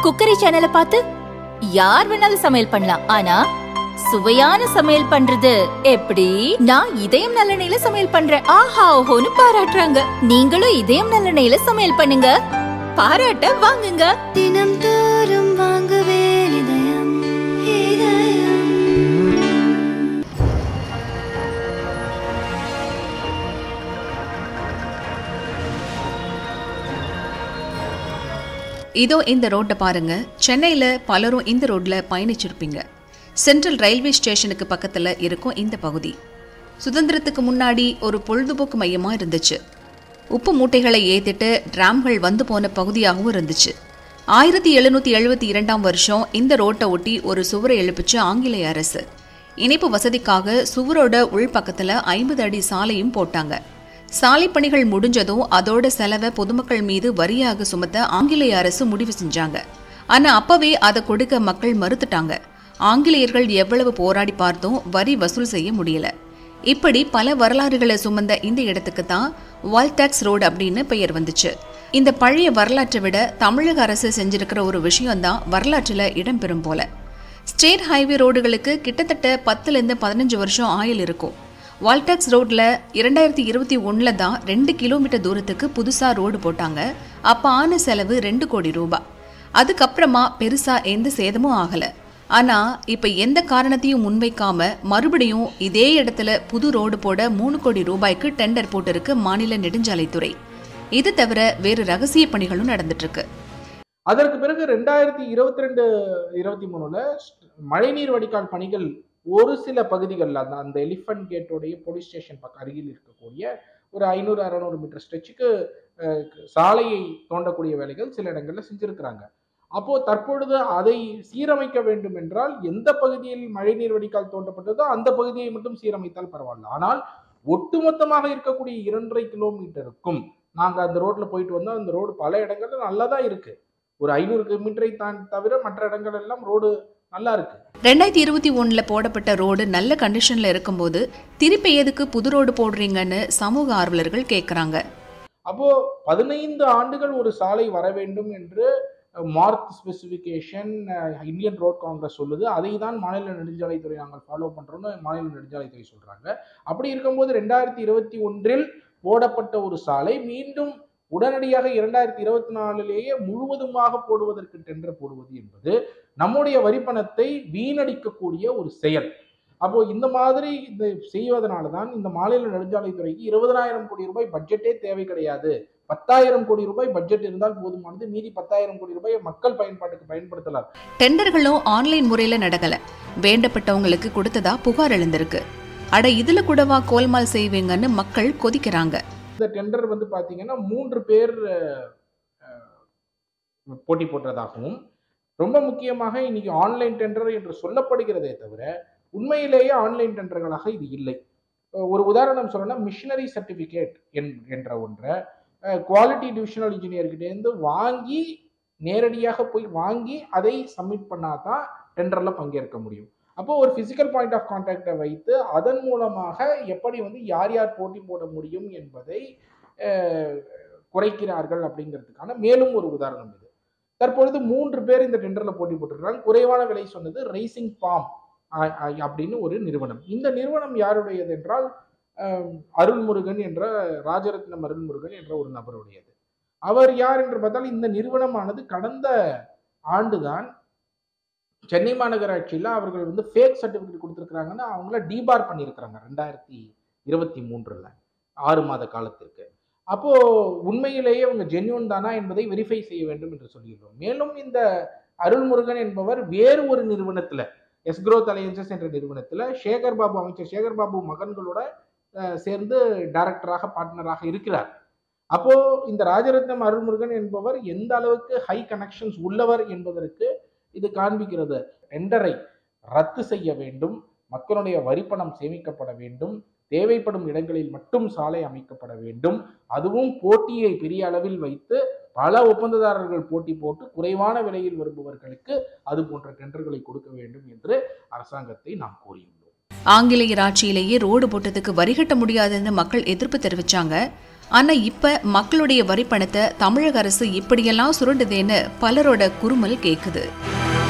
cookery சேனலை பார்த்து யார் வேணாலும் சமையல் பண்ணலாம் ஆனா சுவையான சமையல் பண்றது எப்படி நான் இதயம் நல்லெண்ணெயில சமையல் பண்றேன் ஆஹா ஓஹோன்னு பாராட்டுறாங்க நீங்களும் இதயம் நல்லெண்ணெயில சமையல் பண்ணுங்க பாராட்ட வாங்குங்க தினம் தோறும் வாங்குவே இதயம் இதயம் இதோ இந்த ரோட்டை பாருங்க சென்னையில் பலரும் இந்த ரோட்ல பயணிச்சிருப்பீங்க சென்ட்ரல் ரயில்வே ஸ்டேஷனுக்கு பக்கத்தில் இருக்கும் இந்த பகுதி சுதந்திரத்துக்கு முன்னாடி ஒரு பொழுதுபோக்கு மையமா இருந்துச்சு உப்பு மூட்டைகளை ஏத்திட்டு டிராம்கள் வந்து போன பகுதியாகவும் இருந்துச்சு ஆயிரத்தி எழுநூத்தி எழுபத்தி இரண்டாம் வருஷம் இந்த ரோட்டை ஒட்டி ஒரு சுவரை எழுப்பிச்சு ஆங்கிலேய அரசு இணைப்பு வசதிக்காக சுவரோட உள்பக்கத்துல ஐம்பது அடி சாலையும் போட்டாங்க சாலை பணிகள் முடிஞ்சதும் அதோட செலவை பொதுமக்கள் மீது வரியாக சுமத்த ஆங்கிலேய அரசு முடிவு செஞ்சாங்க ஆனா அப்பவே அதை கொடுக்க மக்கள் மறுத்துட்டாங்க ஆங்கிலேயர்கள் எவ்வளவு போராடி பார்த்தும் வரி வசூல் செய்ய முடியல இப்படி பல வரலாறுகளை சுமந்த இந்த இடத்துக்கு தான் வால்டாக்ஸ் ரோடு அப்படின்னு பெயர் வந்துச்சு இந்த பழைய வரலாற்றை விட தமிழக அரசு செஞ்சிருக்கிற ஒரு விஷயம்தான் வரலாற்றில் இடம்பெறும் போல ஸ்டேட் ஹைவே ரோடுகளுக்கு கிட்டத்தட்ட பத்துலேருந்து பதினஞ்சு வருஷம் ஆயுள் இருக்கும் வால்டாக்ஸ் ரோட்ல இரண்டாயிரத்தி இருபத்தி ஒன்றில் தான் ரெண்டு கிலோமீட்டர் தூரத்துக்கு புதுசாக ரோடு போட்டாங்க அப்போ ஆன செலவு ரெண்டு கோடி ரூபாய் அதுக்கப்புறமா பெருசா எந்த சேதமும் ஆகல ஆனா இப்ப எந்த காரணத்தையும் முன்வைக்காம மறுபடியும் இதே இடத்துல புது ரோடு போட மூணு கோடி ரூபாய்க்கு டெண்டர் போட்டிருக்கு மாநில நெடுஞ்சாலைத்துறை இது தவிர வேறு ரகசிய பணிகளும் நடந்துட்டு இருக்கு அதற்கு பிறகு ரெண்டாயிரத்தி இருபத்தி ரெண்டு இருபத்தி மூணுல மழைநீர் வடிகால் பணிகள் ஒரு சில பகுதிகளில் அந்த அந்த எலிஃபண்ட் கேட்டோடைய போலீஸ் ஸ்டேஷன் பக்கம் அருகில் இருக்கக்கூடிய ஒரு ஐநூறு அறநூறு மீட்டர் ஸ்ட்ரெச்சுக்கு சாலையை தோண்டக்கூடிய வேலைகள் சில இடங்களில் செஞ்சிருக்கிறாங்க அப்போ தற்பொழுது அதை சீரமைக்க வேண்டும் என்றால் எந்த பகுதியில் மழைநீர் வடிகால் தோண்டப்பட்டதோ அந்த பகுதியை மட்டும் சீரமைத்தால் பரவாயில்ல ஆனால் ஒட்டுமொத்தமாக இருக்கக்கூடிய இரண்டரை கிலோமீட்டருக்கும் நாங்கள் அந்த ரோட்ல போயிட்டு வந்தோம் அந்த ரோடு பல இடங்கள்ல நல்லா தான் இருக்கு ஒரு ஐநூறு கிலோமீட்டரை தான் தவிர மற்ற இடங்கள் எல்லாம் ரோடு நல்லா இருக்கு ரெண்டாயிரத்தி இருபத்தி ஒண்ணுல போடப்பட்ட ரோடு நல்ல கண்டிஷன்ல இருக்கும்போது திருப்பி எதுக்கு புது ரோடு போடுறீங்கன்னு சமூக ஆர்வலர்கள் கேட்குறாங்க அப்போ பதினைந்து ஆண்டுகள் ஒரு சாலை வர வேண்டும் என்று mark specification Indian road congress சொல்லுது அதை தான் மாநில நெடுஞ்சாலைத்துறை நாங்கள் ஃபாலோ பண்றோம்னு மாநில நெடுஞ்சாலைத்துறை சொல்றாங்க அப்படி இருக்கும்போது ரெண்டாயிரத்தி இருபத்தி ஒன்றில் போடப்பட்ட ஒரு சாலை மீண்டும் உடனடியாக இரண்டாயிரத்தி இருபத்தி நாலிலேயே முழுவதுமாக போடுவதற்கு டெண்டர் போடுவது என்பது நம்முடைய வரிப்பணத்தை வீணடிக்கக்கூடிய ஒரு செயல் அப்போ இந்த மாதிரி இந்த செய்வதனால தான் இந்த மாநில நெடுஞ்சாலைத்துறைக்கு இருபதனாயிரம் கோடி ரூபாய் பட்ஜெட்டே தேவை கிடையாது பத்தாயிரம் கோடி ரூபாய் பட்ஜெட் இருந்தால் போதுமானது மீதி பத்தாயிரம் கோடி ரூபாய் மக்கள் பயன்பாட்டுக்கு பயன்படுத்தலாம் டெண்டர்களும் ஆன்லைன் முறையில நடக்கல வேண்டப்பட்டவங்களுக்கு கொடுத்ததா புகார் எழுந்திருக்கு அட இதுல கூடவா கோல்மால் செய்வீங்கன்னு மக்கள் கொதிக்கிறாங்க இந்த டெண்டர் வந்து பாத்தீங்கன்னா மூன்று பேர் அஹ், போட்டி போட்டதாகவும் ரொம்ப முக்கியமாக இன்னைக்கு ஆன்லைன் டெண்டர் என்று சொல்லப்படுகிறதே தவிர உண்மையிலேயே ஆன்லைன் டெண்டர்களாக இது இல்லை அஹ், ஒரு உதாரணம் சொல்லணும்னா மிஷினரி சர்டிஃபிகேட் என்ற ஒன்றை குவாலிட்டி டிவிஷனல் இன்ஜினியர்கிட்டேருந்து வாங்கி நேரடியாக போய் வாங்கி அதை சப்மிட் பண்ணாதான் டெண்டர்ல பங்கேற்க முடியும் அப்போ ஒரு பிசிக்கல் பாயிண்ட் ஆஃப் கான்டாக்டை வைத்து அதன் மூலமாக எப்படி வந்து யார் யார் போட்டி போட முடியும் என்பதை அஹ், குறைக்கிறார்கள் அப்படிங்கிறதுக்கான மேலும் ஒரு உதாரணம் இது தற்பொழுது மூன்று பேர் இந்த டெண்டர்ல போட்டி போட்டிருக்காங்க குறைவான விலை சொன்னது ரைசிங் பாம் அப்படின்னு ஒரு நிறுவனம் இந்த நிறுவனம் யாருடையது என்றால் அஹ், அருள்முருகன் என்ற ராஜரத்னம் அருள்முருகன் என்ற ஒரு நபருடையது அவர் யார் என்று பார்த்தால் இந்த நிறுவனமானது கடந்த ஆண்டுதான் சென்னை மாநகராட்சியில் அவர்கள் வந்து ஃபேக் சர்டிஃபிகேட் கொடுத்துருக்குறாங்கன்னு அவங்கள டீபார் பண்ணியிருக்கிறாங்க ரெண்டாயிரத்தி இருபத்தி மூன்றில் ஆறு மாத காலத்திற்கு அப்போ உண்மையிலேயே அவங்க ஜென்யூன் தானா என்பதை வெரிஃபை செய்ய வேண்டும் என்று சொல்லியிருந்தோம் மேலும் இந்த அருள்முருகன் என்பவர் வேறு ஒரு நிறுவனத்துல எஸ்க்ரோத் அலையன்சஸ் என்ற நிறுவனத்துல சேகர் பாபு அமைச்சர் சேகர் பாபு மகன்களோட அஹ், சேர்ந்து டைரக்டராக பார்ட்னராக இருக்கிறார் அப்போ இந்த ராஜரத்னம் அருள்முருகன் என்பவர் எந்த அளவுக்கு ஹை கனெக்ஷன்ஸ் உள்ளவர் என்பதற்கு இது காண்பிக்கிறது டெண்டரை ரத்து செய்ய வேண்டும் மக்களுடைய வரிப்பணம் சேமிக்கப்பட வேண்டும் தேவைப்படும் இடங்களில் மட்டும் சாலை அமைக்கப்பட வேண்டும் அதுவும் போட்டியை பெரிய அளவில் வைத்து பல ஒப்பந்ததாரர்கள் போட்டி போட்டு குறைவான விலையில் வருபவர்களுக்கு அது போன்ற டெண்டர்களை கொடுக்க வேண்டும் என்று அரசாங்கத்தை நாம் கோரியுள்ளோம் ஆங்கிலேயர் ஆட்சியிலேயே ரோடு போட்டதுக்கு வரி கட்ட முடியாதுன்னு மக்கள் எதிர்ப்பு தெரிவிச்சாங்க ஆனா இப்ப மக்களுடைய வரி பணத்தை தமிழக அரசு இப்படியெல்லாம் சுருண்டுதேன்னு பலரோட குறுமல் கேக்குது